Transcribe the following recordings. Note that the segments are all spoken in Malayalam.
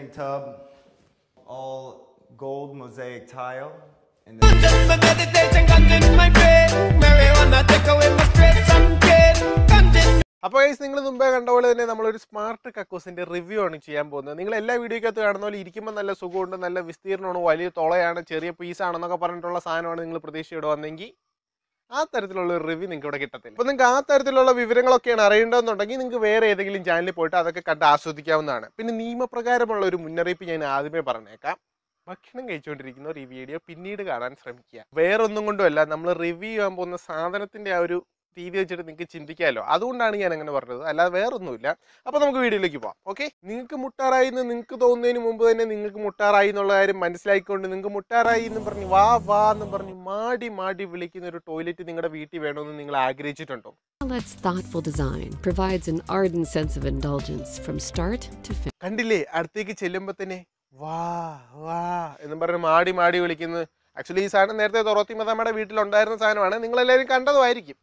standing tub, all gold mosaic tile. And then Just my meditation, ganja in my brain. Marijuana take away my stress and pain. Ganja in അപ്പോൾ ഗൈസ് നിങ്ങൾ മുമ്പേ കണ്ട പോലെ തന്നെ നമ്മളൊരു സ്മാർട്ട് കക്കൂസിന്റെ റിവ്യൂ ആണ് ചെയ്യാൻ പോകുന്നത് നിങ്ങൾ എല്ലാ വീഡിയോക്കകത്ത് കാണുന്ന പോലെ ഇരിക്കുമ്പോൾ നല്ല സുഖമുണ്ട് നല്ല വിസ്തീർണ്ണമാണ് വലിയ തുളയാണ് ചെറിയ പീസാണെന്നൊക്കെ പറഞ്ഞിട്ടുള്ള സാധനമാണ് നിങ്ങൾ പ്രതീക്ഷയോടെ വന്നെങ്കിൽ ആ തരത്തിലുള്ള ഒരു റിവ്യൂ നിങ്ങൾക്ക് ഇവിടെ കിട്ടത്തില്ല അപ്പോൾ നിങ്ങൾക്ക് ആ തരത്തിലുള്ള വിവരങ്ങളൊക്കെയാണ് അറിയേണ്ടതെന്നുണ്ടെങ്കിൽ നിങ്ങൾക്ക് വേറെ ഏതെങ്കിലും ചാനലിൽ പോയിട്ട് അതൊക്കെ കണ്ട് ആസ്വദിക്കാവുന്നതാണ് പിന്നെ നിയമപ്രകാരമുള്ള ഒരു മുന്നറിയിപ്പ് ഞാൻ ആദ്യമേ പറഞ്ഞേക്കാം ഭക്ഷണം കഴിച്ചുകൊണ്ടിരിക്കുന്നവർ ഈ വീഡിയോ പിന്നീട് കാണാൻ ശ്രമിക്കുക വേറൊന്നും കൊണ്ടുമല്ല നമ്മൾ റിവ്യൂ ചെയ്യാൻ പോകുന്ന സാധനത്തിന്റെ ആ ഒരു രീതി വെച്ചിട്ട് നിങ്ങൾക്ക് ചിന്തിക്കാമല്ലോ അതുകൊണ്ടാണ് ഞാൻ അങ്ങനെ പറഞ്ഞത് അല്ലാതെ വേറൊന്നുമില്ല അപ്പോൾ നമുക്ക് വീഡിയോയിലേക്ക് പോവാം ഓക്കെ നിങ്ങൾക്ക് മുട്ടാറായി എന്ന് നിങ്ങൾക്ക് തോന്നുന്നതിന് മുമ്പ് തന്നെ നിങ്ങൾക്ക് മുട്ടാറായി എന്നുള്ള കാര്യം മനസ്സിലാക്കിക്കൊണ്ട് നിങ്ങൾക്ക് മുട്ടാറായി എന്ന് പറഞ്ഞ് വാ വാ എന്ന് പറഞ്ഞ് മാടി മാടി വിളിക്കുന്ന ഒരു ടോയ്ലറ്റ് നിങ്ങളുടെ വീട്ടിൽ വേണമെന്ന് നിങ്ങൾ ആഗ്രഹിച്ചിട്ടുണ്ടോ Palette's thoughtful design provides an ardent sense of indulgence from start to finish. കണ്ടില്ലേ അടുത്തേക്ക് ചെല്ലുമ്പോൾ തന്നെ വാ വാ എന്നും പറഞ്ഞ് മാടി മാടി വിളിക്കുന്നത് ആക്ച്വലി ഈ സാധനം നേരത്തെ തൊറോത്തി മതമ്മയുടെ വീട്ടിലുണ്ടായിരുന്ന സാധനമാണ് നിങ്ങൾ എല്ലാവരും കണ്ടതുമായിരിക്കും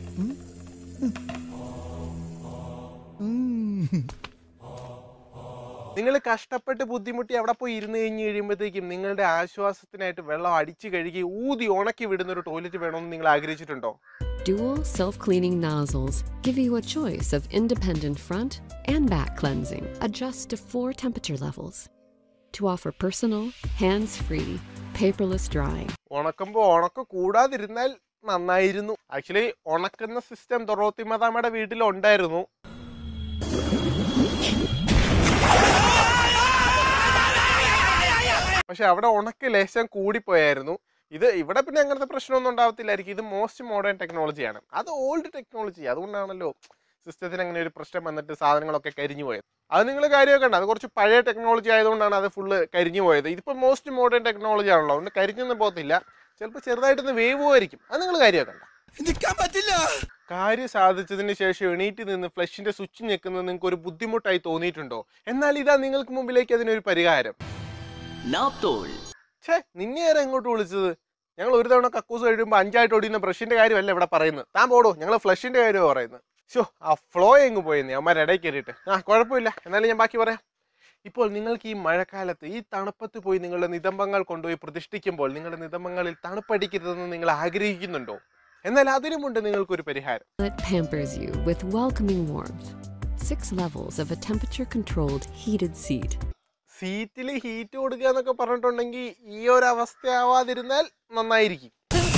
നിങ്ങൾ കഷ്ടപ്പെട്ട് ബുദ്ധിമുട്ടി അവിടെ പോയി ഇരുന്ന് കഴിഞ്ഞ് കഴിയുമ്പോഴത്തേക്കും നിങ്ങളുടെ ആശ്വാസത്തിനായിട്ട് വെള്ളം അടിച്ചു കഴുകി ഊതി ഉണക്കി വിടുന്ന ഒരു ടോയ്ലറ്റ് വേണമെന്ന് നിങ്ങൾ ആഗ്രഹിച്ചിട്ടുണ്ടോ Dual self cleaning nozzles give you a choice of independent front and back cleansing. Adjust to four temperature levels to offer personal, hands free, paperless drying. ഉണക്കുമ്പോൾ ഉണക്കം കൂടാതിരുന്നാൽ നന്നായിരുന്നു ആക്ച്വലി ഉണക്കുന്ന സിസ്റ്റം തൊറോത്തി മതാമയുടെ വീട്ടിൽ ഉണ്ടായിരുന്നു പക്ഷെ അവിടെ ഉണക്ക് ലേശം കൂടിപ്പോയായിരുന്നു ഇത് ഇവിടെ പിന്നെ അങ്ങനത്തെ പ്രശ്നമൊന്നും ഉണ്ടാവത്തില്ലായിരിക്കും ഇത് മോസ്റ്റ് മോഡേൺ ടെക്നോളജിയാണ് അത് ഓൾഡ് ടെക്നോളജി അതുകൊണ്ടാണല്ലോ സിസ്റ്റത്തിന് അങ്ങനെ ഒരു പ്രശ്നം വന്നിട്ട് സാധനങ്ങളൊക്കെ കരിഞ്ഞു പോയത് അത് നിങ്ങൾ കാര്യമൊക്കെ ഉണ്ട് അത് കുറച്ച് പഴയ ടെക്നോളജി ആയതുകൊണ്ടാണ് അത് ഫുള്ള് കരിഞ്ഞു പോയത് ഇതിപ്പോൾ മോസ്റ്റ് മോഡേൺ ടെക്നോളജി ആണല്ലോ അതുകൊണ്ട് കരിഞ്ഞൊന്നും പോകത്തില്ല ചിലപ്പോൾ ചെറുതായിട്ടൊന്ന് വേവുമായിരിക്കും അത് നിങ്ങൾ കാര്യമൊക്കെ ഉണ്ട് നിൽക്കാൻ പറ്റില്ല കാര്യം സാധിച്ചതിന് ശേഷം എണീറ്റ് നിന്ന് ഫ്ലഷിന്റെ സ്വിച്ച് ഞെക്കുന്നത് നിങ്ങൾക്ക് ഒരു ബുദ്ധിമുട്ടായി തോന്നിയിട്ടുണ്ടോ എന്നാൽ ഇതാ നിങ്ങൾക്ക് മുമ്പിലേക്ക് അതിനൊരു പരിഹാരം നാപ്തോൾ ഛേ നിന്നെ ആരാ ഇങ്ങോട്ട് വിളിച്ചത് ഞങ്ങൾ ഒരു തവണ കക്കൂസ് കഴിയുമ്പോൾ അഞ്ചായിട്ട് ഓടിയുന്ന ബ്രഷിന്റെ കാര്യമല്ല ഇവിടെ പറയുന്നത് താൻ പോടോ ഞങ്ങൾ ഫ്ലഷിന്റെ കാര്യമാണ് പറയുന്നത് ഷോ ആ ഫ്ലോ എങ്ങ് പോയെന്നേ അമ്മ ഇടയിൽ കയറിയിട്ട് ആ കുഴപ്പമില്ല എന്നാലും ഞാൻ ബാക്കി പറയാം ഇപ്പോൾ നിങ്ങൾക്ക് ഈ മഴക്കാലത്ത് ഈ തണുപ്പത്ത് പോയി നിങ്ങളുടെ നിതംബങ്ങൾ കൊണ്ടുപോയി പ്രതിഷ്ഠിക്കുമ്പോൾ നിങ്ങളുടെ നിതംബങ്ങളിൽ തണുപ്പടിക്കരുതെന്ന് നിങ്ങൾ ആഗ്രഹിക്കുന്നുണ്ടോ എന്നാൽ അതിനുമുണ്ട് നിങ്ങൾക്കൊരു പരിഹാരം Palette pampers you with welcoming warmth. Six levels of a temperature controlled heated seat. സീറ്റിൽ ഹീറ്റ് കൊടുക്കുക എന്നൊക്കെ പറഞ്ഞിട്ടുണ്ടെങ്കിൽ ഈ ഒരു അവസ്ഥയാവാതിരുന്നാൽ നന്നായിരിക്കും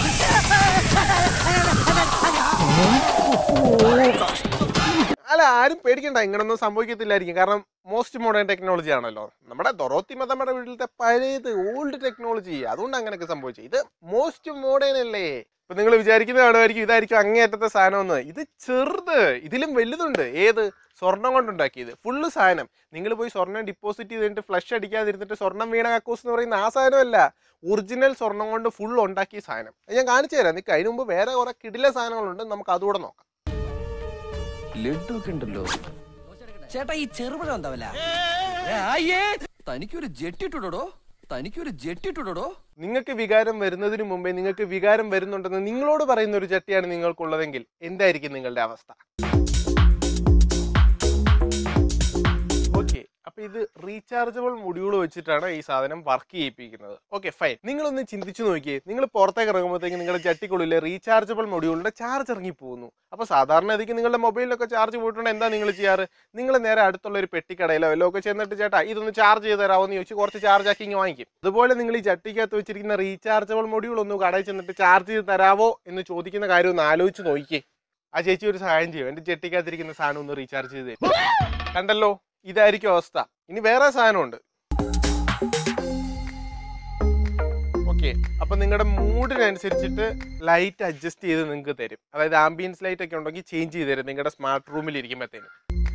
അല്ല ആരും പേടിക്കണ്ട ഇങ്ങനൊന്നും സംഭവിക്കത്തില്ലായിരിക്കും കാരണം മോസ്റ്റ് മോഡേൺ ടെക്നോളജി ആണല്ലോ നമ്മുടെ ദൊറോത്തി മതമ്മയുടെ വീട്ടിലത്തെ പഴയത് ഓൾഡ് ടെക്നോളജി അതുകൊണ്ട് അങ്ങനെയൊക്കെ സംഭവിച്ചത് ഇത് മോസ്റ്റ് മോഡേൺ അല്ലേ ഇപ്പൊ നിങ്ങൾ വിചാരിക്കുന്ന കാണുമായിരിക്കും ഇതായിരിക്കും അങ്ങേയറ്റത്തെ സാധനം എന്ന് ഇത് ചെറുത് ഇതിലും വലുതുണ്ട് ഏത് സ്വർണം കൊണ്ടുണ്ടാക്കിയത് ഫുള്ള് സാധനം നിങ്ങൾ പോയി സ്വർണം ഡിപ്പോസിറ്റ് ചെയ്തിട്ട് ഫ്ലഷ് അടിക്കാതിരുന്നിട്ട് സ്വർണം വീണ കക്കൂസ് എന്ന് പറയുന്ന ആ സാധനമല്ല ഒറിജിനൽ സ്വർണം കൊണ്ട് ഫുൾ ഉണ്ടാക്കിയ സാധനം അത് ഞാൻ കാണിച്ചു തരാം നിൽക്ക് അതിന് മുമ്പ് വേറെ കുറെ കിടില സാധനങ്ങളുണ്ട് നമുക്ക് അതുകൂടെ നോക്കാം ലഡു ഒക്കെ ഉണ്ടല്ലോ ചേട്ടാ ഈ ചെറുപഴം എന്താവല്ല തനിക്കൊരു ജെട്ടിട്ടുടോ തനിക്കൊരു ജെട്ടിട്ടുടോ നിങ്ങൾക്ക് വികാരം വരുന്നതിന് മുമ്പേ നിങ്ങൾക്ക് വികാരം വരുന്നുണ്ടെന്ന് നിങ്ങളോട് പറയുന്ന ഒരു ചട്ടിയാണ് നിങ്ങൾക്കുള്ളതെങ്കിൽ എന്തായിരിക്കും നിങ്ങളുടെ അവസ്ഥ ഓക്കെ അപ്പൊ ഇത് റീചാർജബിൾ മൊഡ്യൂൾ വെച്ചിട്ടാണ് ഈ സാധനം വർക്ക് ചെയ്യിപ്പിക്കുന്നത് ഓക്കെ ഫൈൻ നിങ്ങളൊന്ന് ചിന്തിച്ചു നോക്കിയേ നിങ്ങൾ പുറത്തേക്ക് ഇറങ്ങുമ്പോഴത്തേക്ക് നിങ്ങളുടെ ചട്ടിക്കുള്ളിലെ റീചാർജബിൾ മൊഡ്യൂളിന്റെ ചാർജ് ഇറങ്ങി പോകുന്നു അപ്പൊ സാധാരണ ഇതിക്ക് നിങ്ങളുടെ മൊബൈലിലൊക്കെ ചാർജ് പോയിട്ടുണ്ടെങ്കിൽ എന്താ നിങ്ങൾ ചെയ്യാറ് നിങ്ങൾ നേരെ അടുത്തുള്ള ഒരു പെട്ടിക്കടയിലോ വല്ലോ ഒക്കെ ചെന്നിട്ട് ചേട്ടാ ഇതൊന്ന് ചാർജ് ചെയ്ത് തരാമോ എന്ന് ചോദിച്ച് കുറച്ച് ചാർജ് ആക്കി ഇങ്ങ് വാങ്ങിക്കും അതുപോലെ നിങ്ങൾ ഈ ചട്ടിക്കകത്ത് വെച്ചിരിക്കുന്ന റീചാർജബിൾ മൊഡ്യൂൾ ഒന്ന് കടയിൽ ചെന്നിട്ട് ചാർജ് ചെയ്ത് തരാവോ എന്ന് ചോദിക്കുന്ന കാര്യം ഒന്ന് ആലോചിച്ച് നോക്കിയേ ആ ചേച്ചി ഒരു സഹായം ചെയ്യും എന്റെ ചെട്ടിക്കകത്തിരിക്കുന്ന സാധനം ഒന്ന് റീചാർജ് ചെയ്ത് തരും കണ്ടല്ലോ ഇതായിരിക്കും അവസ്ഥ ഇനി വേറെ സാധനമുണ്ട് ഓക്കെ അപ്പൊ നിങ്ങളുടെ മൂഡിനനുസരിച്ചിട്ട് ലൈറ്റ് അഡ്ജസ്റ്റ് ചെയ്ത് നിങ്ങൾക്ക് തരും അതായത് ആംബിയൻസ് ലൈറ്റ് ഒക്കെ ഉണ്ടെങ്കിൽ ചേഞ്ച് ചെയ്ത് തരും നിങ്ങളുടെ സ്മാർട്ട് റൂമിൽ ഇരിക്കുമ്പോഴത്തേനും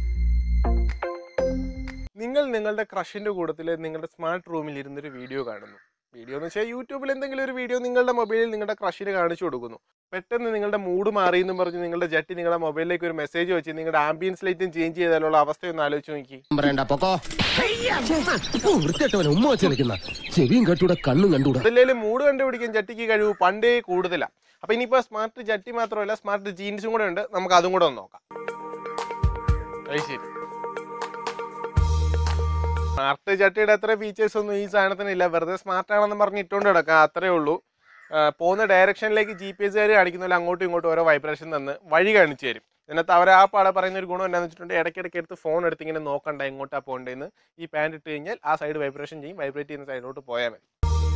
നിങ്ങൾ നിങ്ങളുടെ ക്രഷിന്റെ കൂട്ടത്തിൽ നിങ്ങളുടെ സ്മാർട്ട് റൂമിൽ ഇരുന്നൊരു വീഡിയോ കാണുന്നു വീഡിയോ എന്ന് വെച്ചാൽ യൂട്യൂബിൽ എന്തെങ്കിലും ഒരു വീഡിയോ നിങ്ങളുടെ മൊബൈലിൽ നിങ്ങളുടെ ക്രഷിന് കാണിച്ചു കൊടുക്കുന്നു പെട്ടെന്ന് നിങ്ങളുടെ മൂഡ് മാറി എന്നും പറഞ്ഞ് നിങ്ങളുടെ ജട്ടി നിങ്ങളുടെ മൊബൈലിലേക്ക് ഒരു മെസ്സേജ് വെച്ച് നിങ്ങളുടെ ആംബിയൻസ് ലൈറ്റും ചേഞ്ച് ചെയ്താലുള്ള അവസ്ഥ ഒന്ന് ആലോചിച്ച് നോക്കി പറയണ്ട പൊക്കോ വൃത്തിയായിട്ടവനെ ഉമ്മ വെച്ച് നിൽക്കുന്ന ചെവിയും കെട്ടൂടെ കണ്ണും കണ്ടൂടാ അതിലേലും മൂഡ് കണ്ടുപിടിക്കാൻ ജട്ടിക്ക് കഴിവ് പണ്ടേ കൂടുതലാണ് അപ്പൊ ഇനിയിപ്പോ സ്മാർട്ട് ജട്ടി മാത്രമല്ല സ്മാർട്ട് ജീൻസും കൂടെ ഉണ്ട് നമുക്ക് അതും കൂടെ ഒന്ന് നോക്കാം അത് ശരി സ്മാർട്ട് ചട്ടിയുടെ അത്ര ഫീച്ചേഴ്സ് ഒന്നും ഈ സാധനത്തിന് ഇല്ല വെറുതെ സ്മാർട്ട് ആണെന്ന് പറഞ്ഞ് ഇട്ടുകൊണ്ട് കിടക്കാം അത്രേ ഉള്ളൂ ആ, പോകുന്ന ഡയറക്ഷനിലേക്ക് ജി പി എസ് കാർ കാണിക്കുന്ന പോലെ അങ്ങോട്ടും ഇങ്ങോട്ടും ഓരോ വൈബ്രേഷൻ തന്ന് വഴി കാണിച്ചു തരും ഇതിനകത്ത് അവർ ആ പാടെ പറയുന്ന ഒരു ഗുണം എന്താണെന്ന് വെച്ചിട്ടുണ്ടെങ്കിൽ ഇടയ്ക്കിടയ്ക്ക് എടുത്ത് ഫോൺ എടുത്ത് ഇങ്ങനെ നോക്കണ്ട എങ്ങോട്ടാ പോകേണ്ടതെന്ന് ഈ പാൻറ് ഇട്ട് കഴിഞ്ഞാൽ ആ സൈഡ് വൈബ്രേഷൻ ചെയ്യും വൈബ്രേറ്റ് ചെയ്യുന്ന സൈഡിലോട്ട് പോയാൽ മതി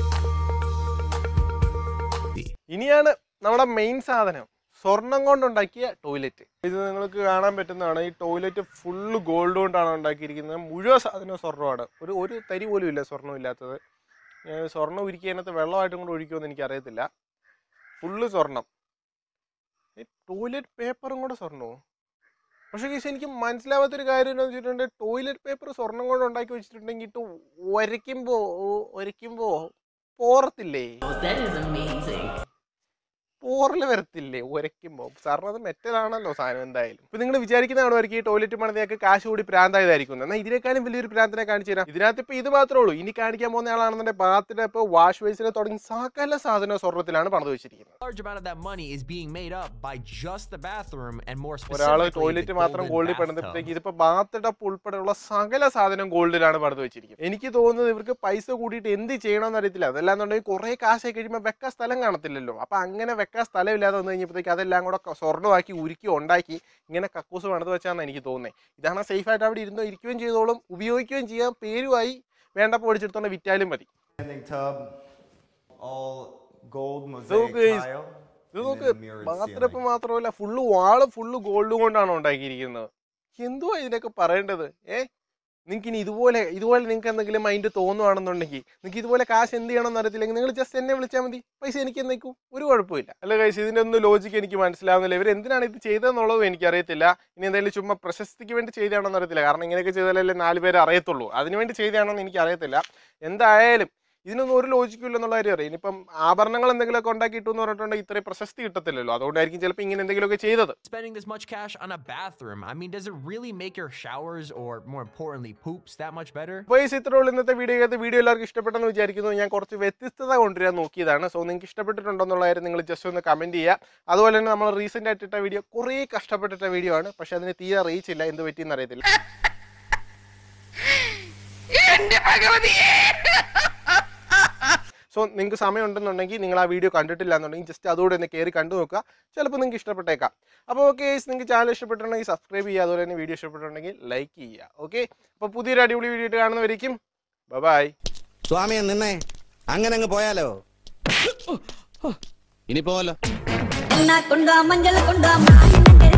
ഇനിയാണ് നമ്മുടെ മെയിൻ സാധനം സ്വർണം കൊണ്ടുണ്ടാക്കിയ ടോയ്ലറ്റ് ഇത് നിങ്ങൾക്ക് കാണാൻ പറ്റുന്നതാണ് ഈ ടോയ്ലറ്റ് ഫുള്ള് ഗോൾഡ് കൊണ്ടാണ് ഉണ്ടാക്കിയിരിക്കുന്നത് മുഴുവൻ സാധനം സ്വർണ്ണമാണ് ഒരു ഒരു തരി പോലും ഇല്ല സ്വർണ്ണം ഇല്ലാത്തത് ഞാൻ സ്വർണ്ണം ഉരുക്കി അതിനകത്ത് വെള്ളമായിട്ടും കൂടെ ഒഴിക്കുമെന്ന് എനിക്കറിയത്തില്ല ഫുള്ള് സ്വർണം ഈ ടോയ്ലറ്റ് പേപ്പറും കൂടെ സ്വർണ്ണമോ പക്ഷേ കേസ് എനിക്ക് മനസ്സിലാവാത്തൊരു കാര്യം എന്താണെന്ന് വെച്ചിട്ടുണ്ടെങ്കിൽ ടോയ്ലറ്റ് പേപ്പർ സ്വർണം കൊണ്ട് ഉണ്ടാക്കി വെച്ചിട്ടുണ്ടെങ്കിൽ ഇട്ട് ഒരയ്ക്കുമ്പോൾ ഒരയ്ക്കുമ്പോൾ പോറത്തില്ലേ പോറല് വരത്തില്ലേ ഉരയ്ക്കുമ്പോൾ സാറിന് അത് മെറ്റലാണല്ലോ സാധനം എന്തായാലും ഇപ്പൊ നിങ്ങൾ വിചാരിക്കുന്ന കാണുമായിരിക്കും ഈ ടോയ്ലറ്റ് പണിതൊക്കെ കാശ് കൂടി പ്രാന്തായതായിരിക്കും എന്നാൽ ഇതിനേക്കാളും വലിയൊരു പ്രാന്തിനെ കാണിച്ചു തരാം ഇതിനകത്ത് ഇപ്പൊ ഇത് മാത്രമേ ഉള്ളൂ ഇനി കാണിക്കാൻ പോകുന്ന ആളാണെന്നുണ്ടെങ്കിൽ ബാത്തിന്റെ ഇപ്പൊ വാഷ് ബേസിനെ തുടങ്ങി സകല സാധന സ്വർണ്ണത്തിലാണ് പണിത് വെച്ചിരിക്കുന്നത് large amount of that money is being made up by just the bathroom and more ഒരാള് specifically ടോയ്ലറ്റ് the മാത്രം golden ഗോൾഡിൽ bathtub. പണിതപ്പോഴത്തേക്ക് ഇതിപ്പോ ബാത്ത് ടപ്പ് ഉൾപ്പെടെയുള്ള സകല സാധനം ഗോൾഡിലാണ് പണിത് വെച്ചിരിക്കുന്നത് എനിക്ക് തോന്നുന്നത് ഇവർക്ക് പൈസ കൂടിയിട്ട് എന്ത് ചെയ്യണമെന്ന് അറിയത്തില്ല അതല്ലാന്നുണ്ടെങ്കിൽ കുറെ കാശായി കഴിയുമ്പോൾ വെക്കാൻ സ്ഥലം കാണത്തില്ലല്ലോ അപ്പൊ അങ്ങനെ വെക്കാൻ സ്ഥലം ഇല്ലാതെ വന്നു കഴിഞ്ഞപ്പോഴത്തേക്ക് അതെല്ലാം കൂടെ ക- സ്വർണ്ണമാക്കി ഉരുക്കി ഉണ്ടാക്കി ഇങ്ങനെ കക്കൂസ് പണിത് വെച്ചാന്ന് എനിക്ക് തോന്നുന്നത് ഇതാണ് സേഫ് ആയിട്ട് അവിടെ ഇരുന്നോ ഇരിക്കുകയും ചെയ്തോളും ഉപയോഗിക്കുകയും ചെയ്യാം പേരുമായി വേണ്ടപ്പോൾ ഒടിച്ചെടുത്തോണ്ട് വിറ്റാലും മതി Standing tub, all gold നോക്ക് mosaic guys. tile. ഇത് and നോക്ക് then mirrored ബാത്രപ്പ് ceiling. മാത്രമല്ല ഫുള്ള് വാള് ഫുള്ള് ഗോൾഡ് കൊണ്ടാണ് ഉണ്ടാക്കിയിരിക്കുന്നത് എന്തുവാ ഇതിനൊക്കെ പറയേണ്ടത് ഏ നിങ്ങൾക്ക് ഇനി ഇതുപോലെ ഇതുപോലെ നിങ്ങൾക്ക് എന്തെങ്കിലും മൈൻഡ് തോന്നുവാണെന്നുണ്ടെങ്കിൽ നിങ്ങൾക്ക് ഇതുപോലെ കാശ് എന്ത് ചെയ്യണമെന്ന് അറിയത്തില്ലെങ്കിൽ നിങ്ങൾ ജസ്റ്റ് എന്നെ വിളിച്ചാൽ മതി പൈസ എനിക്ക് എന്നേക്കും ഒരു കുഴപ്പമില്ല അല്ല കൈസ് ഇതിൻ്റെ ഒന്നും ലോജിക്ക് എനിക്ക് മനസ്സിലാവുന്നില്ല ഇവർ എന്തിനാണ് ഇത് ചെയ്തതെന്നുള്ളതും എനിക്കറിയത്തില്ല ഇനി എന്തായാലും ചുമ്മാ പ്രശസ്തിക്ക് വേണ്ടി ചെയ്തതാണെന്ന് അറിയത്തില്ല കാരണം ഇങ്ങനെയൊക്കെ ചെയ്താലല്ലേ നാല് പേര് അറിയത്തുള്ളൂ അതിന് വേണ്ടി ചെയ്തതാണോന്ന് എനിക്ക് അറിയത്തില്ല എന്തായാലും ഇതിനൊന്നും ഒരു ലോജിക്കും ഇല്ലെന്നുള്ള കാര്യം അറിയാം ഇനിയിപ്പം ആഭരണങ്ങൾ എന്തെങ്കിലുമൊക്കെ ഉണ്ടാക്കിയിട്ടു എന്ന് പറഞ്ഞിട്ടുണ്ടെങ്കിൽ ഇത്രയും പ്രശസ്തി കിട്ടത്തില്ലല്ലോ അതുകൊണ്ടായിരിക്കും ചിലപ്പോൾ ഇങ്ങനെ എന്തെങ്കിലുമൊക്കെ ചെയ്തത് Spending this much cash on a bathroom, I mean, does it really make your showers or more importantly, poops that much better? അപ്പോൾ ഈ ഇത്രയുള്ള ഇന്നത്തെ വീഡിയോ വീഡിയോ എല്ലാവർക്കും ഇഷ്ടപ്പെട്ടെന്ന് വിചാരിക്കുന്നു ഞാൻ കുറച്ച് വ്യത്യസ്തത കൊണ്ടുവരാൻ നോക്കിയതാണ് സോ നിങ്ങൾക്ക് ഇഷ്ടപ്പെട്ടിട്ടുണ്ടോ എന്നുള്ള കാര്യം നിങ്ങൾ ജസ്റ്റ് ഒന്ന് കമൻറ്റ് ചെയ്യുക അതുപോലെ തന്നെ നമ്മൾ റീസെൻ്റ് ആയിട്ട് ഇട്ട വീഡിയോ കുറേ കഷ്ടപ്പെട്ടിട്ട വീഡിയോ ആണ് പക്ഷെ അതിന് തീരെ റീച്ച് ഇല്ല എന്ത് പറ്റിയെന്ന് അറിയത്തില്ല സോ നിങ്ങൾക്ക് സമയം ഉണ്ടെന്നുണ്ടെങ്കിൽ നിങ്ങൾ ആ വീഡിയോ കണ്ടിട്ടില്ല എന്നുണ്ടെങ്കിൽ ജസ്റ്റ് അതുകൂടെ ഒന്ന് കയറി കണ്ടു നോക്കുക ചിലപ്പോൾ നിങ്ങൾക്ക് ഇഷ്ടപ്പെട്ടേക്കാം അപ്പോൾ ഓക്കെ നിങ്ങൾക്ക് ചാനൽ ഇഷ്ടപ്പെട്ടിട്ടുണ്ടെങ്കിൽ സബ്സ്ക്രൈബ് ചെയ്യുക അതുപോലെ തന്നെ വീഡിയോ ഇഷ്ടപ്പെട്ടിട്ടുണ്ടെങ്കിൽ ലൈക്ക് ചെയ്യുക ഓക്കെ അപ്പോൾ പുതിയൊരു അടിപൊളി വീഡിയോ ആയിട്ട് കാണുന്നവരിക്കും ബൈ സ്വാമിയെ നിന്നേ അങ്ങനെ അങ്ങ് പോയാലോ ഇനി പോവല്ലോ എണ്ണ കൊണ്ടാ മഞ്ഞൾ കൊണ്ടാ